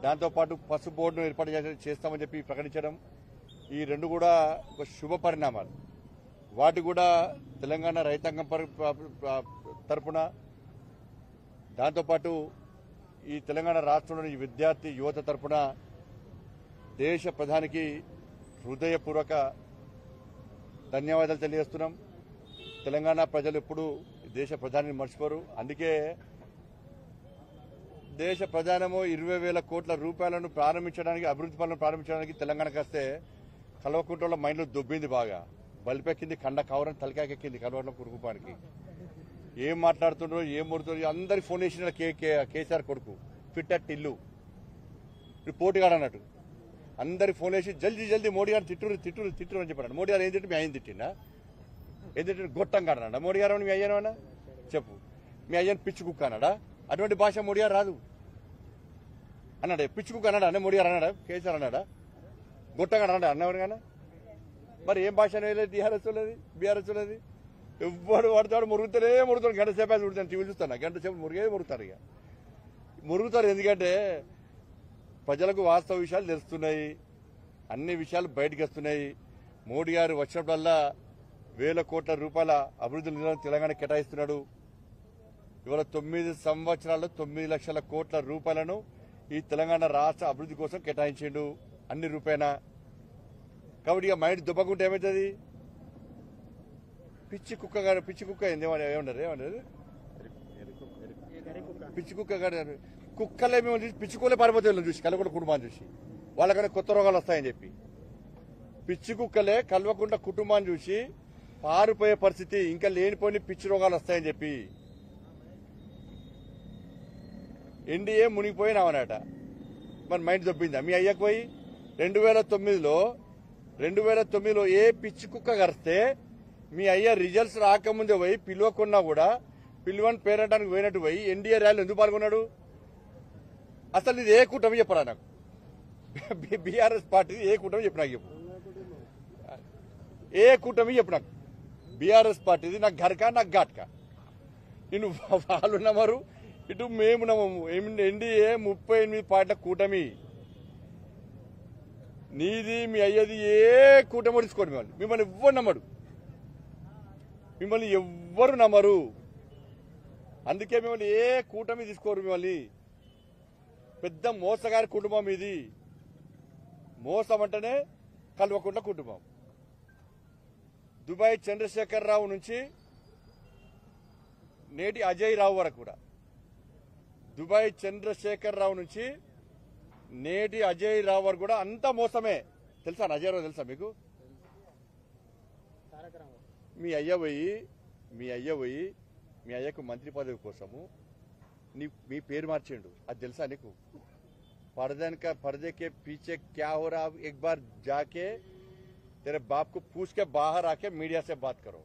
దాంతోపాటు పసుపు బోర్డును ఏర్పాటు చేసే- చేస్తామని చెప్పి ప్రకటించడం ఈ రెండు కూడా ఒక శుభ పరిణామాలు వాటి కూడా తెలంగాణ రైతాంగం పర- ప- ప- తరపున దాంతోపాటు ఈ తెలంగాణ రాష్ట్రంలోని ఈ విద్యార్థి యువత తరపున దేశ ప్రధానికి హృదయపూర్వక ధన్యవాదాలు తెలియజేస్తున్నాం తెలంగాణ ప్రజలు ఎప్పుడు దేశ ప్రధానిని మర్చిపోరు అందుకే దేశ ప్రధానము ఇరవై వేల కోట్ల రూపాయలను ప్రారంభించడానికి అభివృద్ధి పనులను ప్రారంభించడానికి తెలంగాణకు వస్తే కల్వకుంట్ల మైండ్లో దొబ్బింది బాగా బలిపెక్కింది కండ కవరం తలకాకెక్కింది కల్వకుంట్ల కురుకుపానికి ఏం మాట్లాడుతుండ్రో ఏం ముడుతుండ్రో అందరి ఫోన్ చేసిన కే కే- కేసీఆర్ కొడుకు ఫిట్ అట్ ఇల్లు ఇప్పుడు పోటీగాడు అన్నట్టు అందరి ఫోన్ చేసి జల్దీ జల్దీ మోడీ గారు తిట్టురు తిట్టురు తిట్టురు అని చెప్పాడు మోడీ గారు ఏం తిట్టి మీ ఆయన తిట్టిండా ఏం తిట్టి గొట్టం కాడనా మోడీ గారు ఏమన్నా మీ అయ్యాను చెప్పు మీ అయ్యను పిచ్చి కుక్క అన్నాడా అటువంటి భాష మోడీ గారు రాదు అన్నాడే పిచ్చి కుక్క అన్నాడా అన్న మోడీ గారు అన్నాడా కేసీఆర్ అన్నాడా గొట్టంగా అన్నాడా అన్నవాడు కానీ మరి ఏం భాష అనేది టీఆర్ఎస్ వాళ్ళది బీఆర్ఎస్ వాళ్ళది ఎవ్వడు పడతాడు మురుగుతారే మురుగుతాడు గంట సేపు మురుగుతాను టీవీ చూస్తాను గంట సేపు మురిగే మురుగుతారు ఇక మురుగుతారు ఎందుకంటే ప్రజలకు వాస్తవ విషయాలు తెలుస్తున్నాయి అన్ని విషయాలు బయటకు వస్తున్నాయి మోడీ గారు వచ్చినప్పుడల్లా వేల కోట్ల రూపాయల అభివృద్ధి నిధులను తెలంగాణ కేటాయిస్తున్నాడు ఇవాళ తొమ్మిది సంవత్సరాల్లో తొమ్మిది లక్షల కోట్ల రూపాయలను ఈ తెలంగాణ రాష్ట్ర అభివృద్ధి కోసం కేటాయించిండు అన్ని రూపాయన కాబట్టి ఇక మైండ్ దుబ్బకుంటే ఏమవుతుంది పిచ్చి కుక్క గారు పిచ్చి కుక్క ఏంది ఏమన్నారు ఏమన్నారు ఏమన్నారు పిచ్చి కుక్క గారు కుక్కలే మేము చూసి పిచ్చి కుక్కలే పారిపోతే వీళ్ళని చూసి కలవకుండా కుటుంబాన్ని చూసి వాళ్ళకన్నా కొత్త రోగాలు వస్తాయని చెప్పి పిచ్చి కుక్కలే కలవకుండా కుటుంబాన్ని చూసి పారిపోయే పరిస్థితి ఇంకా లేనిపోని పిచ్చి రోగాలు వస్తాయని చెప్పి ఎన్డీఏ మునిగిపోయినామన్నట మరి మైండ్ దొబ్బిందా మీ అయ్యకు పోయి రెండు వేల తొమ్మిదిలో రెండు వేల తొమ్మిదిలో ఏ పిచ్చి కుక్క కరిస్తే మీ అయ్య రిజల్ట్స్ రాకముందే పోయి పిలవకున్నా కూడా పిలువని పేరటానికి పోయినట్టు పోయి ఎన్డీఏ ర్యాలీ ఎందుకు పాల్గొన్నాడు అసలు ఇది ఏ కూటమి చెప్పరా నాకు బీఆర్ఎస్ పార్టీ ఏ కూటమి చెప్పు నాకు చెప్పు ఏ కూటమి చెప్పు నాకు బీఆర్ఎస్ పార్టీది నాకు ఘర్కా నాకు ఘాట్కా నేను వాళ్ళు నమ్మరు ఇటు మేము నమ్మము ఏమి- ఎన్డీఏ ముప్పై ఎనిమిది పార్టీల కూటమి నీది మీ అయ్యది ఏ కూటమి తీసుకోండి మిమ్మల్ని మిమ్మల్ని ఎవ్వరు నమ్మడు మిమ్మల్ని ఎవ్వరు నమ్మరు అందుకే మిమ్మల్ని ఏ కూటమి తీసుకోరు మిమ్మల్ని పెద్ద మోసగారి కుటుంబం ఇది మోసం అంటేనే కల్వకుంట్ల కుటుంబం దుబాయ్ చంద్రశేఖర్ రావు నుంచి నేటి అజయ్ రావు వరకు కూడా దుబాయ్ చంద్రశేఖర్ రావు నుంచి నేటి అజయ్ రావు వరకు కూడా అంతా మోసమే తెలుసా అజయ్ రావు తెలుసా మీకు మీ అయ్య పోయి మీ అయ్య పోయి మీ అయ్యకు మంత్రి పదవి కోసము నీ మీ పేరు మార్చిండు అది తెలుసా నీకు पर्दन का पर्दे के पीछे क्या हो रहा एक बार जाके तेरे बाप को पूछ के बाहर आके मीडिया से बात करो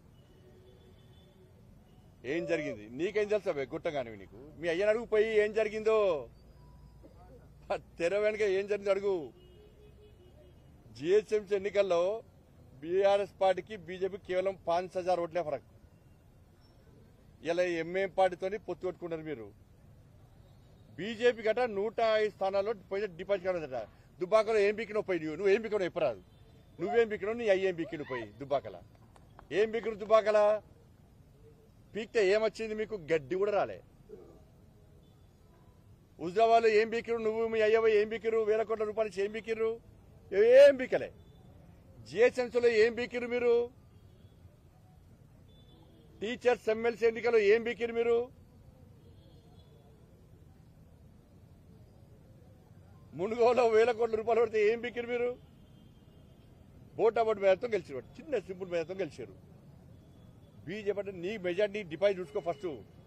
ఏం జరిగింది నీకేం తెలుసా బే గుట్టగానివి నీకు మీ అయ్యని అడుగు పోయి ఏం జరిగిందో ఆ తెర వెనక ఏం జరిగిందో అడుగు జిహెచ్ఎంసీ ఎన్నికల్లో బీఆర్ఎస్ పార్టీకి బీజేపీ కేవలం పాంచ్ హజార్ ఓట్లే ఫరక్ ఇలా ఎంఏం పార్టీతోని పొత్తు పెట్టుకున్నారు మీరు బీజేపీ గట నూట ఐదు స్థానాల్లో పోయి డిపాజిట్ కాలేదట దుబ్బాకలో ఏం బిక్కినవు పోయి నువ్వు నువ్వు ఏం బిక్కినవు ఎప్పరాదు నువ్వేం బిక్కినవు నీ అయ్యేం బిక్కిను పోయి దుబ్బాకల ఏం బిక్కిను దుబ్బాకల పీక్తే ఏమొచ్చింది మీకు గడ్డి కూడా రాలే హుజరాబాద్లో ఏం బీకిరు నువ్వు మీ అయ్యవ ఏం బీకిరు వేల కోట్ల రూపాయలు ఇచ్చి ఏం బీకిరు ఏం బీకలే జిహెచ్ఎంసీలో ఏం బీకిరు మీరు టీచర్స్ ఎమ్మెల్సీ ఎన్నికల్లో ఏం బీకిరు మీరు మునుగోలో వేల కోట్ల రూపాయలు పడితే ఏం బీకిరు మీరు బోటాబోట్ మేరతో గెలిచారు చిన్న సింపుల్ మేరతో గెలిచారు బీజేపీ అంటే నీ మెజార్టీ డిపాజిట్ చూసుకో ఫస్ట్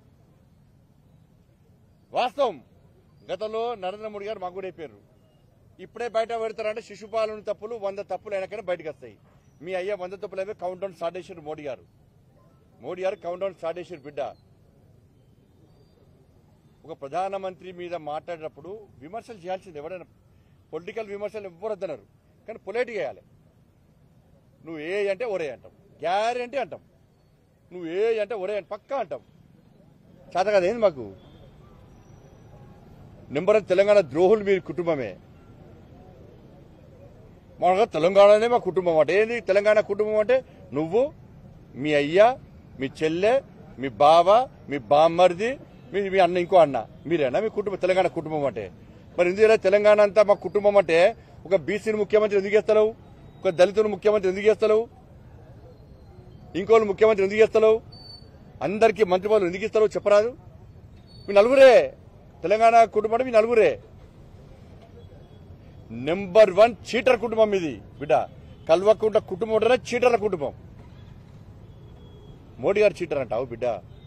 వాస్తవం గతంలో నరేంద్ర మోడీ గారు మాకు కూడా అయిపోయారు ఇప్పుడే బయట పెడతారంటే శిశుపాలన తప్పులు వంద తప్పులు అయినాకనే బయటకు వస్తాయి మీ అయ్యా వంద తప్పులు అయిపోయి కౌంట్ డౌన్ స్టార్ట్ చేశారు మోడీ గారు మోడీ గారు కౌంట్ డౌన్ స్టార్ట్ చేశారు బిడ్డ ఒక ప్రధానమంత్రి మీద మాట్లాడినప్పుడు విమర్శలు చేయాల్సింది ఎవరైనా పొలిటికల్ విమర్శలు ఎవ్వరు వద్దన్నారు కానీ పొలైట్ చేయాలి నువ్వు ఏ అంటే ఒరే అంటాం గ్యారంటీ అంటాం నువ్వు ఏ అంటే ఒరే అంటే పక్కా అంటాం చేత కదా ఏంది మాకు నెంబర్ వన్ తెలంగాణ ద్రోహులు మీ కుటుంబమే మామూలుగా తెలంగాణనే మా కుటుంబం అంటే ఏంది తెలంగాణ కుటుంబం అంటే నువ్వు మీ అయ్య మీ చెల్లె మీ బావ మీ బామ్మర్ది మీ మీ అన్న ఇంకో అన్న మీరేనా మీ కుటుంబం తెలంగాణ కుటుంబం అంటే మరి ఎందుకంటే తెలంగాణ అంతా మా కుటుంబం అంటే ఒక బీసీని ముఖ్యమంత్రి ఎందుకు చేస్తలేవు ఒక దళితుని ముఖ్యమంత్రి ఎందుకు చేస్తలేవు ఇంకోళ్ళు ముఖ్యమంత్రి ఎందుకు చేస్తలేవు అందరికీ మంత్రి పదవులు ఎందుకు ఇస్తారు చెప్పరాదు మీ నలుగురే తెలంగాణ కుటుంబం అంటే మీ నలుగురే నెంబర్ వన్ చీటర్ కుటుంబం ఇది బిడ్డ కల్వకుంట కుటుంబం ఉంటేనే చీటర్ల కుటుంబం మోడీ గారు చీటర్ అంటావు బిడ్డ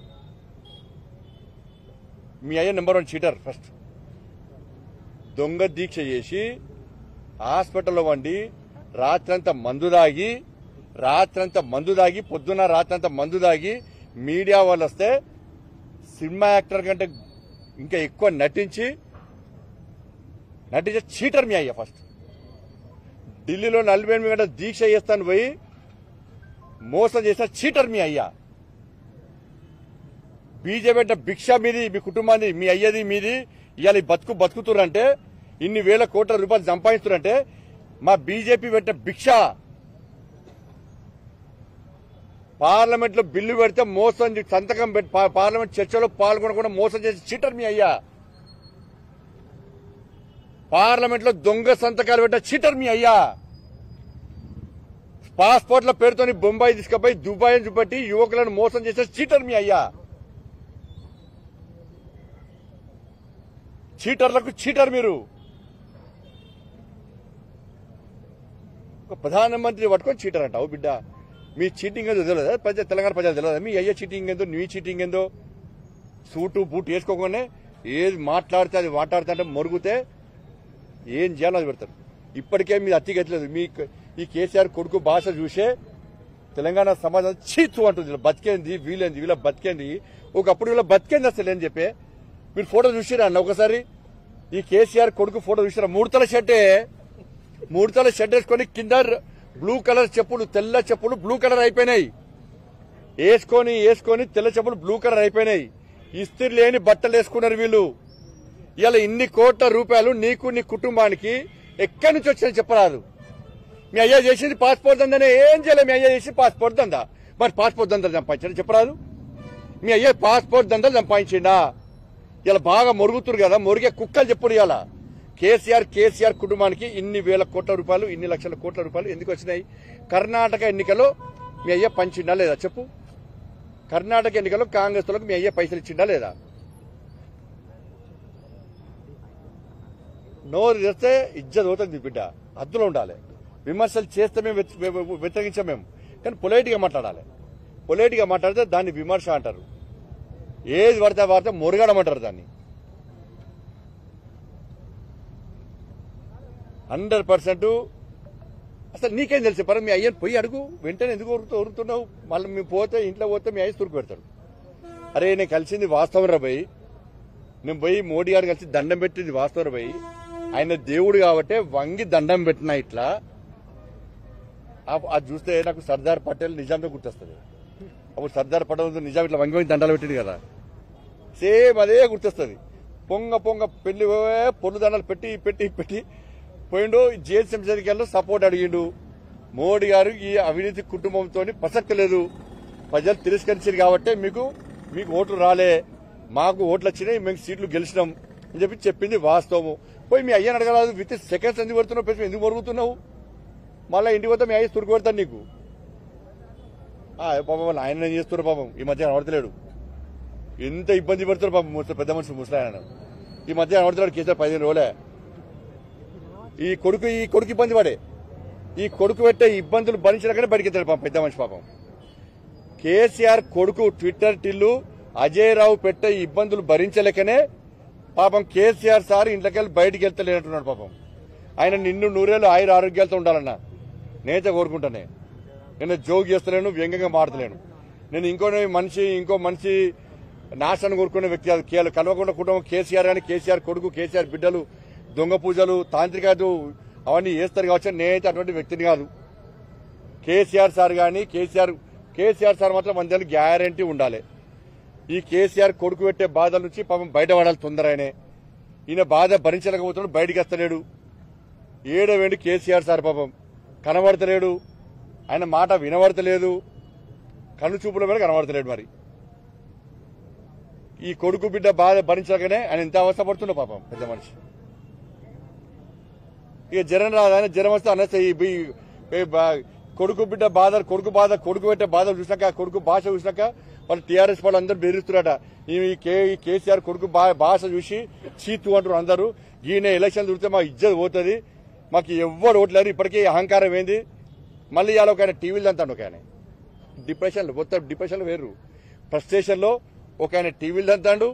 మీ అయ్య నెంబర్ వన్ చీటర్ ఫస్ట్ దొంగ దీక్ష చేసి హాస్పిటల్లో వండి రాత్రంతా మందు దాగి రాత్రంతా మందు దాగి పొద్దున్న రాత్రంతా మందు దాగి మీడియా వాళ్ళు వస్తే సినిమా యాక్టర్ కంటే ఇంకా ఎక్కువ నటించి నటించే చీటర్ మీ అయ్యా ఫస్ట్ ఢిల్లీలో నలభై ఎనిమిది గంటల దీక్ష చేస్తాను పోయి మోసం చేసిన చీటర్ మీ అయ్యా బీజేపీ అంటే భిక్ష మీది మీ కుటుంబాన్ని మీ అయ్యది మీది ఇవాళ ఈ బతుకు బతుకుతురంటే ఇన్ని వేల కోట్ల రూపాయలు సంపాదిస్తురంటే మా బీజేపీ పెట్టే భిక్ష పార్లమెంట్ లో బిల్లు పెడితే మోసం చేసి సంతకం పెట్టి పా- పార్లమెంట్ చర్చలో పాల్గొనకుండా మోసం చేసి చీటర్ మీ అయ్యా పార్లమెంట్ లో దొంగ సంతకాలు పెట్టే చీటర్ మీ అయ్యా పాస్పోర్ట్ల పేరుతోని బొంబాయి తీసుకుపోయి దుబాయ్ చూపెట్టి యువకులను మోసం చేసే చీటర్ మీ అయ్యా చీటర్లకు చీటర్ మీరు ఒక ప్రధానమంత్రి పట్టుకొని చీటర్ అంటావు బిడ్డ మీ చీటింగ్ ఏదో తెలియదా ప్రజ తెలంగాణ ప్రజలు తెలియదా మీ అయ్యే చీటింగ్ ఏందో నీ చీటింగ్ ఏందో సూటు బూట్ వేసుకోగానే ఏది మాట్లాడితే అది మాట్లాడితే అంటే మొరుగుతే ఏం చేయాలో అది పెడతారు ఇప్పటికే మీరు అత్తిగట్లేదు మీ ఈ కేసీఆర్ కొడుకు భాష చూసే తెలంగాణ సమాజం చీచు అంటుంది వీళ్ళ బతికేంది వీలేంది వీళ్ళ బతికేంది ఒకప్పుడు వీళ్ళ బతికేంది అసలు అని చెప్పి మీరు ఫోటో చూసిరా అన్న ఒకసారి ఈ కేసీఆర్ కొడుకు ఫోటో చూసిరా మూడుతల షర్టే మూడుతల షర్ట్ వేసుకొని కింద బ్లూ కలర్ చెప్పులు తెల్ల చెప్పులు బ్లూ కలర్ అయిపోయినాయి వేసుకొని వేసుకొని తెల్ల చెప్పులు బ్లూ కలర్ అయిపోయినాయి ఇస్త్రీ లేని బట్టలు వేసుకున్నారు వీళ్ళు ఇలా ఇన్ని కోట్ల రూపాయలు నీకు నీ కుటుంబానికి ఎక్కడి నుంచి వచ్చిందని చెప్పరాదు మీ అయ్యా చేసింది పాస్పోర్ట్ దందనే ఏం చేయలేదు మీ అయ్యా చేసి పాస్పోర్ట్ దందా మరి పాస్పోర్ట్ దందలు సంపాదించండి చెప్పరాదు మీ అయ్యా పాస్పోర్ట్ దందలు సంపాదించిండా ఇలా బాగా మొరుగుతురు కదా మొరిగే కుక్కలు చెప్పుడు ఇలా కేసీఆర్ కేసీఆర్ కుటుంబానికి ఇన్ని వేల కోట్ల రూపాయలు ఇన్ని లక్షల కోట్ల రూపాయలు ఎందుకు వచ్చినాయి కర్ణాటక ఎన్నికల్లో మీ అయ్య పంచిండా లేదా చెప్పు కర్ణాటక ఎన్నికల్లో కాంగ్రెస్ వాళ్ళకి మీ అయ్య పైసలు ఇచ్చిండా లేదా నోరు తెస్తే ఇజ్జత్ అవుతుంది బిడ్డ హద్దులో ఉండాలి విమర్శలు చేస్తే మేము వ్యతి- వ్య- వ్యతిరేకించాం మేము కానీ పొలైట్ గా మాట్లాడాలి పొలైట్ గా మాట్లాడితే దాన్ని విమర్శ అంటారు ఏది పడితే ఆ వాడితే మురగడమంటారు దాన్ని హండ్రెడ్ పర్సెంట్ అసలు నీకేం తెలిసి పరం మీ అయ్యని పోయి అడుగు వెంటనే ఎందుకు ఉరుకుతూ ఉరుకుతున్నావు మళ్ళీ మేము పోతే ఇంట్లో పోతే మీ అయ్యి తురుకు పెడతాడు అరే నేను కలిసింది వాస్తవం రా భయ్ నేను పోయి మోడీ గారు కలిసి దండం పెట్టింది వాస్తవం రా భయ్ ఆయన దేవుడు కాబట్టే వంగి దండం పెట్టినా ఇట్లా ఆ- అది చూస్తే నాకు సర్దార్ పటేల్ నిజాంతో గుర్తొస్తుంది అప్పుడు సర్దార్ పటేల్ నిజాం ఇట్లా వంగి వంగి దండాలు పెట్టింది కదా సేమ్ అదే గుర్తొస్తుంది పొంగ పొంగ పెళ్లి పోయే పొర్లు దండాలు పెట్టి పెట్టి పెట్టి పోయిండు జేఎస్ఎం ఎన్నికల్లో సపోర్ట్ అడిగిండు మోడీ గారు ఈ అవినీతి కుటుంబంతో ప్రసక్తి లేదు ప్రజలు తిరస్కరించారు కాబట్టి మీకు మీకు ఓట్లు రాలే మాకు ఓట్లు వచ్చినాయి మేము సీట్లు గెలిచినాం అని చెప్పి చెప్పింది వాస్తవము పోయి మీ అయ్యని అడగరాదు విత్ సెకండ్స్ ఎందుకు పెడుతున్నావు పెద్ద ఎందుకు మరుగుతున్నావు మళ్ళీ ఇంటికి పోతే మీ అయ్యి తురుకు పెడతాను నీకు ఆ, పాపం వాళ్ళు ఆయన ఏం చేస్తున్నారు పాపం ఈ మధ్య కనబడతలేడు ఎంత ఇబ్బంది పడుతున్నారు పాపం ముసలి పెద్ద మనిషి ముసలాయన ఈ మధ్య కనబడతాడు కేసీఆర్ పదిహేను రోజులే ఈ కొడుకు ఈ కొడుకు ఇబ్బంది పడే ఈ కొడుకు పెట్టే ఇబ్బందులు భరించడాకనే బయటికి పాపం పెద్ద మనిషి పాపం కేసీఆర్ కొడుకు ట్విట్టర్ టిల్లు అజయ్ రావు పెట్టే ఇబ్బందులు భరించలేకనే పాపం కేసీఆర్ సార్ ఇంట్లోకెళ్ళి బయటికి వెళ్తలేనట్టున్నాడు పాపం ఆయన నిన్ను నూరేళ్ళు ఆయుర ఆరోగ్యాలతో ఉండాలన్నా నేత కోరుకుంటానే నేను జోక్ చేస్తలేను వ్యంగ్యంగా మాడతలేను నేను ఇంకో మనిషి ఇంకో మనిషి నాశనం కోరుకునే వ్యక్తి కాదు కేవలం కల్వకుండా కుటుంబం కేసీఆర్ అని కేసీఆర్ కొడుకు కేసీఆర్ బిడ్డలు దొంగ పూజలు తాంత్రికాలు అవన్నీ చేస్తారు కావచ్చు నేనైతే అటువంటి వ్యక్తిని కాదు కేసీఆర్ సార్ కానీ కేసీఆర్ కేసీఆర్ సార్ మాత్రం మంది గ్యారంటీ ఉండాలి ఈ కేసీఆర్ కొడుకు పెట్టే బాధల నుంచి పాపం బయటపడాలి తొందరగానే ఈయన బాధ భరించలేకపోతున్నాడు బయటికి వస్తలేడు ఏడవేండి కేసీఆర్ సార్ పాపం కనబడతలేడు ఆయన మాట వినబడతలేదు కళ్ళు చూపుల మీద కనబడతలేడు మరి ఈ కొడుకు బిడ్డ బాధ భరించగానే ఆయన ఎంత అవస్థపడుతుండో పాపం పెద్ద మనిషి ఇక జ్వరం రాదని జ్వరం వస్తే అన్నస్తే ఈ బి- ఈ బా- కొడుకు బిడ్డ బాధ కొడుకు బాధ కొడుకు పెట్టే బాధ చూసినాక కొడుకు భాష చూసినాక వాళ్ళు టీఆర్ఎస్ వాళ్ళు అందరూ బెదిరిస్తున్నారట ఈ కే ఈ కేసీఆర్ కొడుకు బా- భాష చూసి చీతు అంటారు అందరూ ఈయన ఎలక్షన్ చూస్తే మా ఇజ్జత్ పోతుంది మాకు ఎవ్వరు ఓట్లేరు ఇప్పటికీ అహంకారం ఏంది మళ్ళీ ఇవాళ ఒక ఆయన టీవీలు అంటాడు ఒక ఆయన డిప్రెషన్లో మొత్తం డిప్రెషన్లో వేరు ఫ్రస్ట్రేషన్లో ఒక ఆయన టీవీలు అంటాడు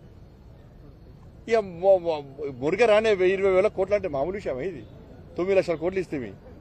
ఇక మొ- మొ- మురుగ రానే వెయ్యి ఇరవై వేల కోట్లు అంటే మామూలు విషయం ఇది తొమ్మిది లక్షల కోట్లు ఇస్తే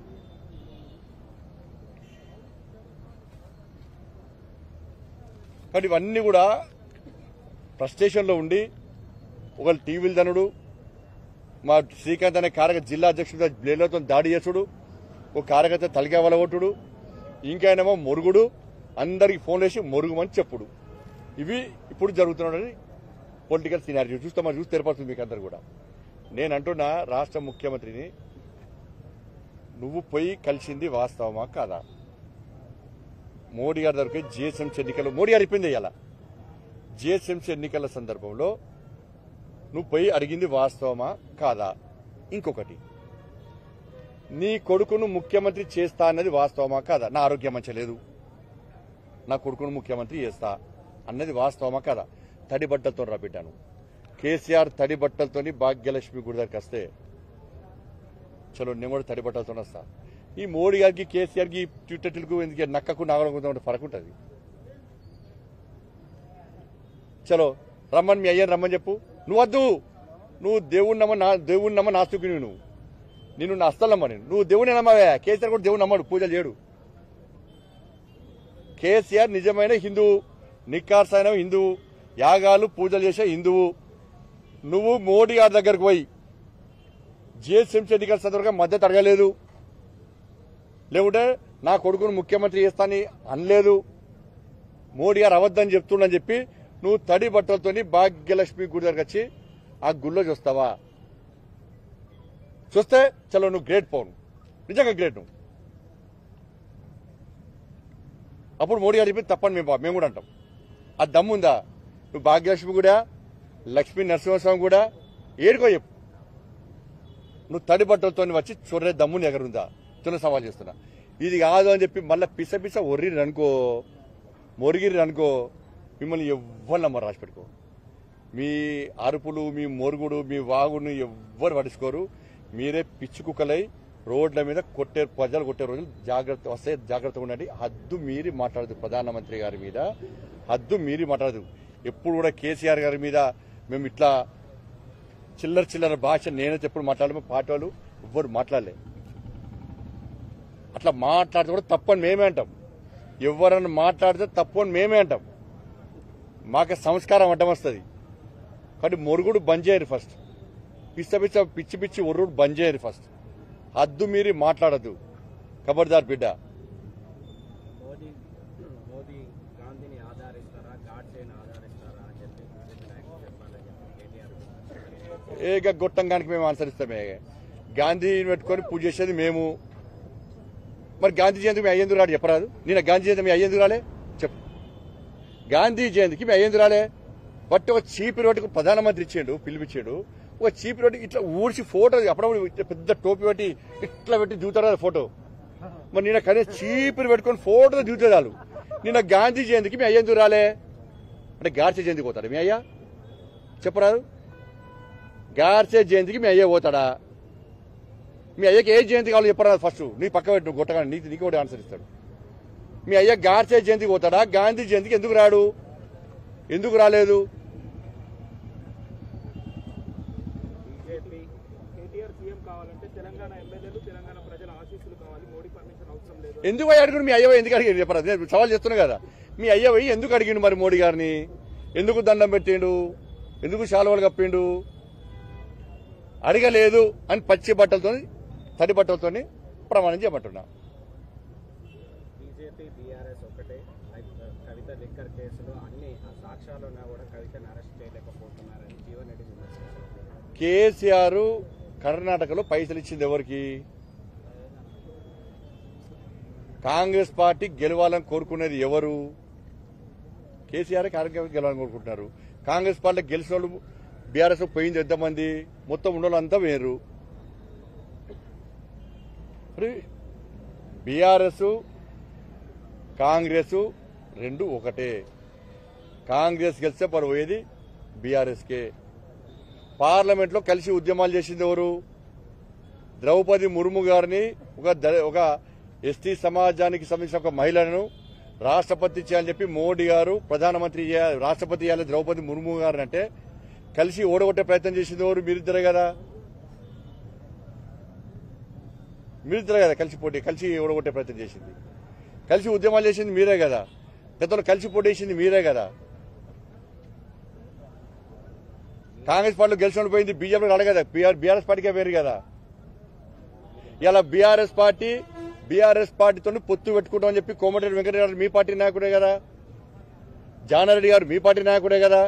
కానీ ఇవన్నీ కూడా ఫ్రస్ట్రేషన్లో ఉండి ఒకళ్ళు టీవీలు తనుడు మా శ్రీకాంత్ అనే కార్యకర్త జిల్లా అధ్యక్షుడు బ్లేడ్లతో దాడి చేసుడు ఒక కార్యకర్త తలిగా వలగొట్టుడు ఇంకాయనేమో మొరుగుడు అందరికి ఫోన్ వేసి మొరుగుమని చెప్పుడు ఇవి ఇప్పుడు జరుగుతున్నాడని పొలిటికల్ సినారియో చూస్తే మరి చూసి తెరపడుతుంది మీకు అందరు కూడా నేను అంటున్నా రాష్ట్ర ముఖ్యమంత్రిని నువ్వు పోయి కలిసింది వాస్తవమా కాదా మోడీ గారి దగ్గరికి జిఎస్ఎంసీ ఎన్నికలు మోడీ గారు చెప్పింది ఇలా జిఎస్ఎంసీ ఎన్నికల సందర్భంలో నువ్వు పోయి అడిగింది వాస్తవమా కాదా ఇంకొకటి నీ కొడుకును ముఖ్యమంత్రి చేస్తా అన్నది వాస్తవమా కాదా నా ఆరోగ్యం మంచలేదు నా కొడుకును ముఖ్యమంత్రి చేస్తా అన్నది వాస్తవమా కాదా తడి బట్టలతో రా బిడ్డాను కేసీఆర్ తడి బట్టలతోని భాగ్యలక్ష్మి గుడి దగ్గరికి వస్తే చలో నేను కూడా తడి బట్టలతో వస్తా ఈ మోడీ గారికి కేసీఆర్కి ట్విట్టర్లకు ఎందుకు నక్కకు నాగలకు ఫరక్ ఉంటుంది చలో రమ్మని మీ అయ్యని రమ్మని చెప్పు నువ్వు వద్దు నువ్వు దేవుణ్ణి నమ్మ నా దేవుణ్ణి నమ్మ నాస్తుకుని నువ్వు నేను నా అస్తలు నమ్మ నేను నువ్వు దేవుని నమ్మవే కేసీఆర్ కూడా దేవుని నమ్మడు పూజలు చేయడు కేసీఆర్ నిజమైన హిందువు నిక్కార్సైన హిందువు యాగాలు పూజలు చేసే హిందువు నువ్వు మోడీ గారి దగ్గరకు పోయి జిఎస్ఎంసీ ఎన్నికల సందర్భంగా మద్దతు అడగలేదు లేకుంటే నా కొడుకును ముఖ్యమంత్రి చేస్తానని అనలేదు మోడీ గారు అవద్దని చెప్తుండని చెప్పి నువ్వు తడి బట్టలతోని భాగ్యలక్ష్మి గుడి దగ్గరకు వచ్చి ఆ గుళ్ళో చూస్తావా చూస్తే చలో నువ్వు గ్రేట్ పోను నిజంగా గ్రేట్ నువ్వు అప్పుడు మోడీ గారు చెప్పింది తప్పని మేము మేము కూడా అంటాం ఆ దమ్ముందా నువ్వు భాగ్యలక్ష్మి కూడా లక్ష్మీ నరసింహస్వామి కూడా ఏడుకో చెప్పు నువ్వు తడి బట్టలతో వచ్చి చూడలే దమ్ముని ఎగరుందా చిన్న సవాల్ చేస్తున్నా ఇది కాదు అని చెప్పి మళ్ళీ పిస పిస ఒర్రిని అనుకో మొరిగిరి అనుకో మిమ్మల్ని ఎవ్వరు నమ్మరు రాసి పెట్టుకో మీ అరుపులు మీ మొరుగుడు మీ వాగుడు ఎవ్వరు పట్టించుకోరు మీరే పిచ్చి కుక్కలై రోడ్ల మీద కొట్టే ప్రజలు కొట్టే రోజులు జాగ్రత్త వస్తే జాగ్రత్తగా ఉండండి హద్దు మీరి మాట్లాడదు ప్రధానమంత్రి గారి మీద హద్దు మీరి మాట్లాడదు ఎప్పుడు కూడా కేసీఆర్ గారి మీద మేము ఇట్లా చిల్లర చిల్లర భాష నేనైతే ఎప్పుడు మాట్లాడము పార్టీ వాళ్ళు ఎవ్వరు మాట్లాడలే అట్లా మాట్లాడితే కూడా తప్పని మేమే అంటాం ఎవరన్నా మాట్లాడితే తప్పు అని మేమే అంటాం మాకు సంస్కారం అడ్డం వస్తుంది కాబట్టి మొరుగుడు బంద్ చేయరు ఫస్ట్ పిచ్చ పిచ్చ పిచ్చి పిచ్చి ఒర్రుడు బంద్ చేయరు ఫస్ట్ హద్దు మీరి మాట్లాడద్దు ఖబర్దార్ బిడ్డ మోదీ మోదీ గాంధీని ఆధారిస్తారా గాడ్సేని ఆధారిస్తారా అని చెప్పి వినాయకుడు చెప్పాలని చెప్పి కేటీఆర్ ఏక గొట్టంగానికి మేము అనుసరిస్తామే గాంధీని పెట్టుకొని పూజ చేసేది మేము మరి గాంధీ జయంతికి మీ అయ్యేందుకు రాడు చెప్పరాదు నేను గాంధీ జయంతి మీ అయ్యేందుకు రాలే చెప్పు గాంధీ జయంతికి మీ అయ్యేందుకు రాలే బట్ ఒక చీపి రోడ్డుకు ప్రధానమంత్రి ఇచ్చాడు పిలిపించాడు ఒక చీపి రోడ్డు ఇట్లా ఊడ్చి ఫోటో అప్పుడప్పుడు ఇట్లా పెద్ద టోపీ పెట్టి ఇట్లా పెట్టి దిగుతారు కదా ఫోటో మరి నేను కనీసం చీపురు పెట్టుకొని ఫోటో దిగుతుంది చాలు నిన్న గాంధీ జయంతికి మీ అయ్యేందుకు రాలే అంటే గార్చే జయంతికి పోతాడు మీ అయ్యా చెప్పరాదు గార్చే జయంతికి మీ అయ్యే పోతాడా మీ అయ్యకి ఏ జయంతి కావాలో చెప్పరా ఫస్ట్ నీ పక్క పెట్టు నువ్వు కొట్టగా నీకు నీకు కూడా ఆన్సర్ ఇస్తాడు మీ అయ్య గార్చే జయంతికి పోతాడా గాంధీ జయంతికి ఎందుకు రాడు ఎందుకు రాలేదు బీజేపీ కేటీఆర్ సీఎం కావాలంటే తెలంగాణ ఎమ్మెల్యేలు తెలంగాణ ప్రజల ఆశీస్సులు కావాలి మోడీ పర్మిషన్ అవసరం లేదు ఎందుకు పోయి అడుగుడు మీ అయ్య పోయి ఎందుకు అడిగాడు చెప్పరా నేను సవాల్ చేస్తున్నా కదా మీ అయ్య పోయి ఎందుకు అడిగిండు మరి మోడీ గారిని ఎందుకు దండం పెట్టిండు ఎందుకు శాలువలు కప్పిండు అడగలేదు అని పచ్చి బట్టలతో తడి బట్టలతోని ప్రమాణం చేయమంటున్నా బీజేపీ బీఆర్ఎస్ ఒకటే లైక్ కవిత లిక్కర్ కేసులో అన్ని ఆ సాక్ష్యాలు ఉన్నా కూడా కవితను అరెస్ట్ చేయలేకపోతున్నారని జీవన్ రెడ్డి విమర్శించారు కేసీఆర్ కర్ణాటకలో పైసలు ఇచ్చింది ఎవరికి కాంగ్రెస్ పార్టీ గెలవాలని కోరుకునేది ఎవరు కేసీఆర్ కార్యక్రమం గెలవాలని కోరుకుంటున్నారు కాంగ్రెస్ పార్టీ గెలిచిన వాళ్ళు బీఆర్ఎస్ పోయింది ఎంతమంది మొత్తం ఉన్న వాళ్ళంతా వేరు బీఆర్ఎస్ కాంగ్రెస్ రెండు ఒకటే కాంగ్రెస్ గెలిస్తే పరుపోయేది బీఆర్ఎస్కే పార్లమెంట్లో కలిసి ఉద్యమాలు చేసింది ఎవరు ద్రౌపది ముర్ము గారిని ఒక ద- ఒక ఎస్టీ సమాజానికి సంబంధించిన ఒక మహిళను రాష్ట్రపతి చేయాలని చెప్పి మోడీ గారు ప్రధానమంత్రి చేయ- రాష్ట్రపతి చేయాలి ద్రౌపది ముర్ము గారిని అంటే కలిసి ఓడగొట్టే ప్రయత్నం చేసింది ఎవరు మీరిద్దరే కదా మీరిద్దరే కదా కలిసి పోటీ కలిసి ఓడగొట్టే ప్రయత్నం చేసింది కలిసి ఉద్యమాలు చేసింది మీరే కదా గతంలో కలిసి పోటీ చేసింది మీరే కదా కాంగ్రెస్ పార్టీలో గెలిచిన పోయింది బీజేపీ అడగదా బీఆర్ఎస్ పార్టీకే వేరు కదా ఇలా బీఆర్ఎస్ పార్టీ బీఆర్ఎస్ పార్టీతో పొత్తు పెట్టుకుంటామని చెప్పి కోమటిరెడ్డి వెంకటరెడ్డి గారు మీ పార్టీ నాయకుడే కదా జానారెడ్డి గారు మీ పార్టీ నాయకుడే కదా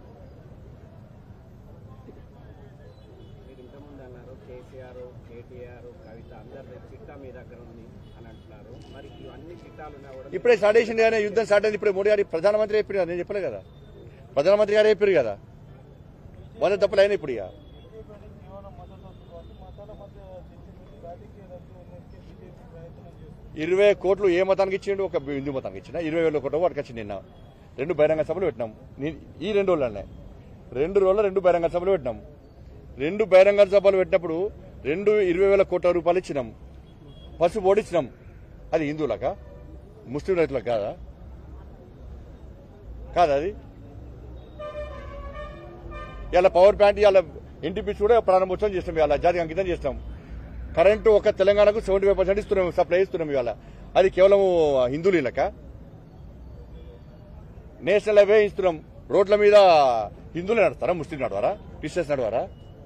మీరు ఇంతకుముందు అన్నారు కేసీఆర్ కేటీఆర్ కవిత అందరి చిట్టా మీ దగ్గర ఉంది అని అంటున్నారు మరి ఇవన్నీ చిట్టాలు ఉన్నా కూడా ఇప్పుడే స్టార్ట్ చేసింది కానీ యుద్ధం స్టార్ట్ అయింది ఇప్పుడే మోడీ గారి ప్రధానమంత్రి చెప్పారు కదా నేను చెప్పలే కదా ప్రధానమంత్రి గారు చెప్పారు కదా వంద తప్పులు అయినా ఇప్పుడు ఇక ఇరవై కోట్లు ఏ మతానికి ఇచ్చిండు ఒక హిందూ మతానికి ఇచ్చిన ఇరవై వేల కోట్లు వాటికి వచ్చింది నిన్న రెండు బహిరంగ సభలు పెట్టినాం నీ- ఈ రెండు రోజులనే రెండు రోజులు రెండు బహిరంగ సభలు పెట్టినాం రెండు బహిరంగ సభలు పెట్టినప్పుడు రెండు ఇరవై వేల కోట్ల రూపాయలు ఇచ్చినాం పసుపు ఓడిచ్చినాం అది హిందువులకా ముస్లిం రైతులకు కాదా కాదా అది ఇలా పవర్ ప్లాంట్ ఇలా ఎన్టీపీసీ కూడా ప్రారంభోత్సవం చేస్తాం ఇవాళ జాతికి అంకితం చేస్తాం కరెంటు ఒక తెలంగాణకు సెవెంటీ ఫైవ్ పర్సెంట్ ఇస్తున్నాం సప్లై ఇస్తున్నాం ఇవాళ అది కేవలం హిందువులక నేషనల్ హైవే ఇస్తున్నాం రోడ్ల మీద హిందువులు నడుస్తారా ముస్లిం నడవారా క్రిస్టియన్స్ నడవారా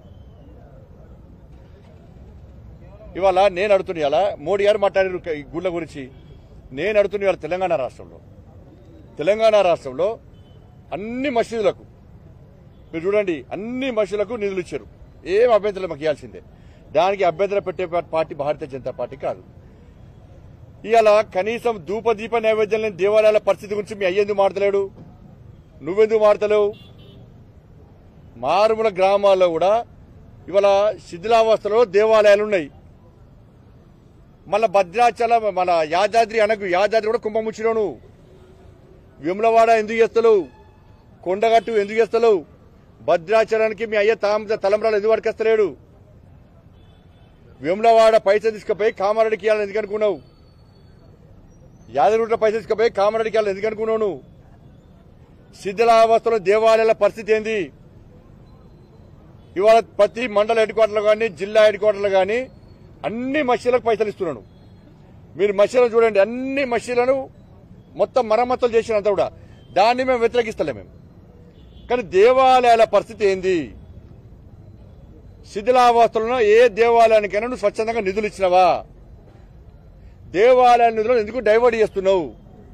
ఇవాళ నేను అడుగుతున్నా ఇవాళ మోడీ గారు మాట్లాడారు ఈ గుళ్ళ గురించి నేను అడుగుతున్నా ఇవాళ తెలంగాణ రాష్ట్రంలో తెలంగాణ రాష్ట్రంలో అన్ని మసీదులకు మీరు చూడండి అన్ని మసీదులకు నిధులు ఇచ్చారు ఏం అభ్యంతరం మాకు ఇవ్వాల్సిందే దానికి అభ్యంతరం పెట్టే పార్టీ భారతీయ జనతా పార్టీ కాదు ఇవాళ కనీసం ధూపదీప నైవేద్యం లేని దేవాలయాల పరిస్థితి గురించి మీ అయ్యేందుకు మాడతలేడు నువ్వెందుకు మాడతలేవు మారుమూల గ్రామాల్లో కూడా ఇవాళ శిథిలావస్థలో దేవాలయాలు ఉన్నాయి మళ్ళా భద్రాచలం మన యాదాద్రి అనకు యాదాద్రి కూడా కుంభముచ్చినావు నువ్వు విమలవాడ ఎందుకు చేస్తలేవు కొండగట్టు ఎందుకు చేస్తలేవు భద్రాచలానికి మీ అయ్య తామ తలంబరాలు ఎందుకు పట్టుకొస్తలేడు విమలవాడ పైసలు తీసుకుపోయి కామారెడ్డికి ఇవ్వాలని ఎందుకు అనుకున్నావు యాదగిరిగుట్ట పైసలు తీసుకుపోయి కామారెడ్డికి ఇవ్వాలని ఎందుకు అనుకున్నావు నువ్వు శిథిలావస్థలో దేవాలయాల పరిస్థితి ఏంది ఇవాళ ప్రతి మండల హెడ్ క్వార్టర్లు కానీ జిల్లా హెడ్ క్వార్టర్లు కానీ అన్ని మసీదులకు పైసలు ఇస్తున్నాను మీరు మసీదులు చూడండి అన్ని మసీదులను మొత్తం మరమ్మతులు చేసినంత కూడా దాన్ని మేము వ్యతిరేకిస్తలేం మేము కానీ దేవాలయాల పరిస్థితి ఏంది శిథిలావస్థలను ఏ దేవాలయానికైనా నువ్వు స్వచ్ఛందంగా నిధులు ఇచ్చినవా దేవాలయ నిధులను ఎందుకు డైవర్ట్ చేస్తున్నావు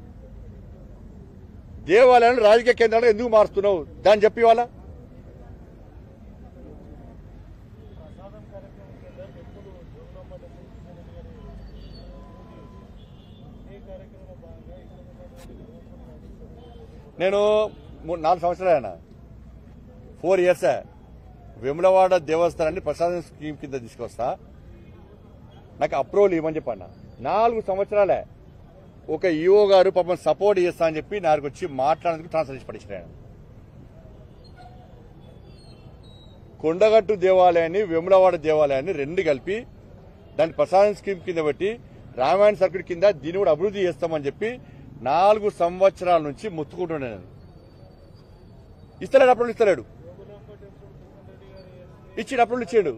దేవాలయాలను రాజకీయ కేంద్రాలు ఎందుకు మారుస్తున్నావు దాన్ని చెప్పి వాళ్ళ నేను మూడు నాలుగు సంవత్సరాలు ఫోర్ ఇయర్స్ విమలవాడ దేవస్థానాన్ని ప్రసాదం స్కీమ్ కింద తీసుకొస్తా నాకు అప్రూవల్ ఇవ్వమని చెప్పన్న నాలుగు సంవత్సరాలే ఒక ఈఓ గారు పాపం సపోర్ట్ చేస్తా అని చెప్పి నాకు వచ్చి మాట్లాడేందుకు ట్రాన్స్ఫర్ చేసి పట్టించాను కొండగట్టు దేవాలయాన్ని విమలవాడ దేవాలయాన్ని రెండు కలిపి దాన్ని ప్రసాదం స్కీమ్ కింద పెట్టి రామాయణ సర్క్యూట్ కింద దీన్ని కూడా అభివృద్ధి చేస్తామని చెప్పి నాలుగు సంవత్సరాల నుంచి మొత్తుకుంటున్నాను నేను ఇస్తలేడు అప్పుడు ఇస్తలేడు ఇచ్చిన అప్పుడు ఇచ్చాడు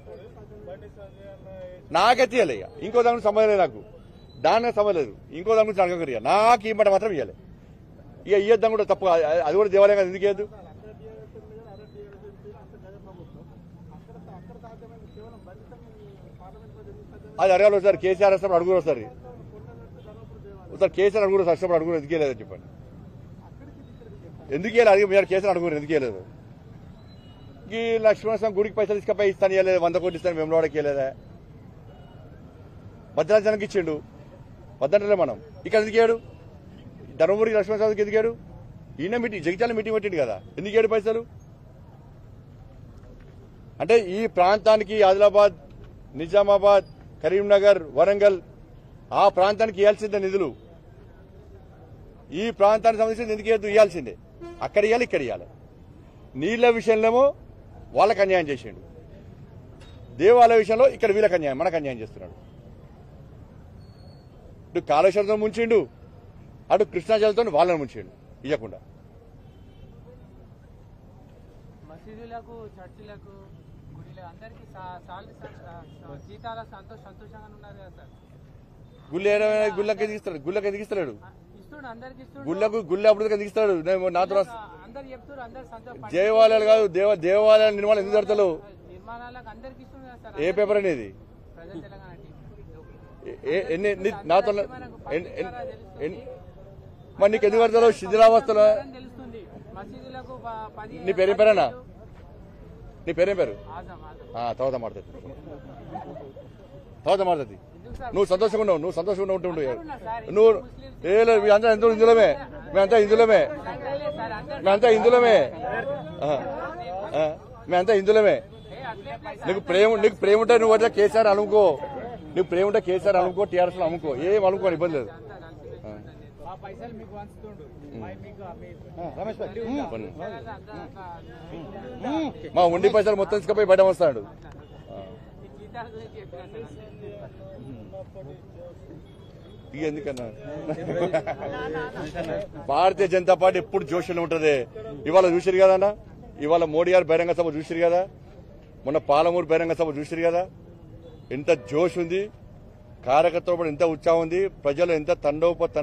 నాకైతే ఇవ్వలే ఇక. ఇంకో దాని గురించి సంబంధం లేదు నాకు దానికి సంబంధం లేదు ఇంకో దాని గురించి అడగకరు ఇక. నాకు ఈ మాట మాత్రం ఇవ్వాలి ఇక ఇయ్యద్దాం కూడా తప్పు కాదు. అది కూడా దేవాలయం కాదు ఎందుకు ఇవ్వద్దు అది అడగాలి ఒకసారి కేసీఆర్ వస్తున్నప్పుడు అడుగురు ఒకసారి ఒకసారి కేసీఆర్ అడుగురు వచ్చినప్పుడు అడుగురు ఎందుకు లేదని చెప్పండి ఎందుకు వెళ్ళి అడిగి మీరు కేసీఆర్ అడుగురు ఎందుకు లేదు ధర్మవరికి లక్ష్మణస్వామి గుడికి పైసలు తీసుకపోయి ఇస్తాను ఇవ్వలేదు వంద కోట్లు ఇస్తాను వెమ్లవాడకి ఇవ్వలేదా భద్రాచలానికి ఇచ్చిండు వద్దంటలే మనం ఇక్కడ ఎందుకు ఇయ్యాడు ధర్మపురికి లక్ష్మణస్వామికి ఎందుకు ఇయ్యాడు ఈయన మీటింగ్ జగిత్యాల మీటింగ్ పెట్టిండు కదా ఎందుకు ఇయ్యాడు పైసలు అంటే ఈ ప్రాంతానికి ఆదిలాబాద్ నిజామాబాద్ కరీంనగర్ వరంగల్ ఆ ప్రాంతానికి ఇవ్వాల్సిందే నిధులు ఈ ప్రాంతానికి సంబంధించి ఎందుకు ఇవ్వద్దు ఇవ్వాల్సిందే అక్కడ ఇవ్వాలి ఇక్కడ ఇవ్వాలి నీళ్ల విషయంలో వాళ్ళకి అన్యాయం చేసిండు దేవాలయ విషయంలో ఇక్కడ వీళ్ళకి అన్యాయం మనకు అన్యాయం చేస్తున్నాడు ఇటు కాళేశ్వరంతో ముంచిండు అటు కృష్ణా జలతో వాళ్ళని ముంచిండు ఇవ్వకుండా మసీదులకు చర్చిలకు గుడిలకు అందరికీ సా- సాలరీ స- స- జీతాల సంతోష సంతోషంగా ఉన్నారు కదా సార్ గుళ్ళు ఏడ- గుళ్ళకి ఎందుకు ఇస్తాడు గుళ్ళకి ఎందుకు ఇస్తాడు ఇస్తుండు అందరికి ఇస్తుండు గుళ్ళకు గుళ్ళ అప్పుడు ఎందుకు ఇస్తాడు నేను నాతో రాస్- అందరు చెప్తారు అందరు సంతోష దేవాలయాలు కాదు దేవ దేవాలయాల నిర్మాణం ఎందుకు జరుగుతలేవు నిర్మాణాలకు అందరికి ఇస్తుంది కదా సార్ ఏ పేపర్ అనేది ప్రజా తెలంగాణ టీవీ. ఏ- ఏ- ఎన్ని నీ- నాతో ఎన్- ఎన్- ఎన్- మరి నీకు ఎందుకు పడతావు శిథిలావస్థలో అని తెలుస్తుంది మసీదులకు ప- పది నీ పేరేం పేరేనా నీ పేరేం పేరు ఆజం ఆజం ఆ, తర్వాత మాడుతుంది తర్వాత మాడుతుంది ఎందుకు సార్ నువ్వు సంతోషంగా ఉన్నావు నువ్వు సంతోషంగా ఉంటూ ఉండు ఉన్నా సార్ నువ్వు ఏ లేదు మేమంతా ఎంతో ఇందులోమే మేమంతా ఇందులోమే అట్లే సార్ అందరు మేమంతా ఇందులోమే ఆ, ఆ, మేమంతా ఇందులోమే ఏ అట్లే పైసా నీకు ప్రేమ నీకు ప్రేమ ఉంటే నువ్వు అయితే కేసీఆర్ అనుకో నీకు ప్రేమ ఉంటే కేసీఆర్ అనుకో టీఆర్ఎస్ లో అమ్ముకో ఏం అనుకో ఇబ్బంది లేదు ఆ. ఆ పైసలు మీకు వంచుతుండు మీకు రమేష్ భాయ్ పన్ను. అందరూ మా ఉండి పైసలు మొత్తం తీసుకుపోయి బయట వస్తాడు ఆ. ఈ జీతాల గురించి చెప్పిన సార్ ఇక ఎందుకన్నా భారతీయ జనతా పార్టీ ఎప్పుడు జోషులు ఉంటది ఇవాళ చూసిరు కదా అన్న ఇవాళ మోడీ గారు బహిరంగ సభ చూసిరు కదా మొన్న పాలమూరు బహిరంగ సభ చూసిరు కదా ఎంత జోష్ ఉంది కార్యకర్తలు కూడా ఎంత ఉత్సాహం ఉంది ప్రజలు ఎంత తండోప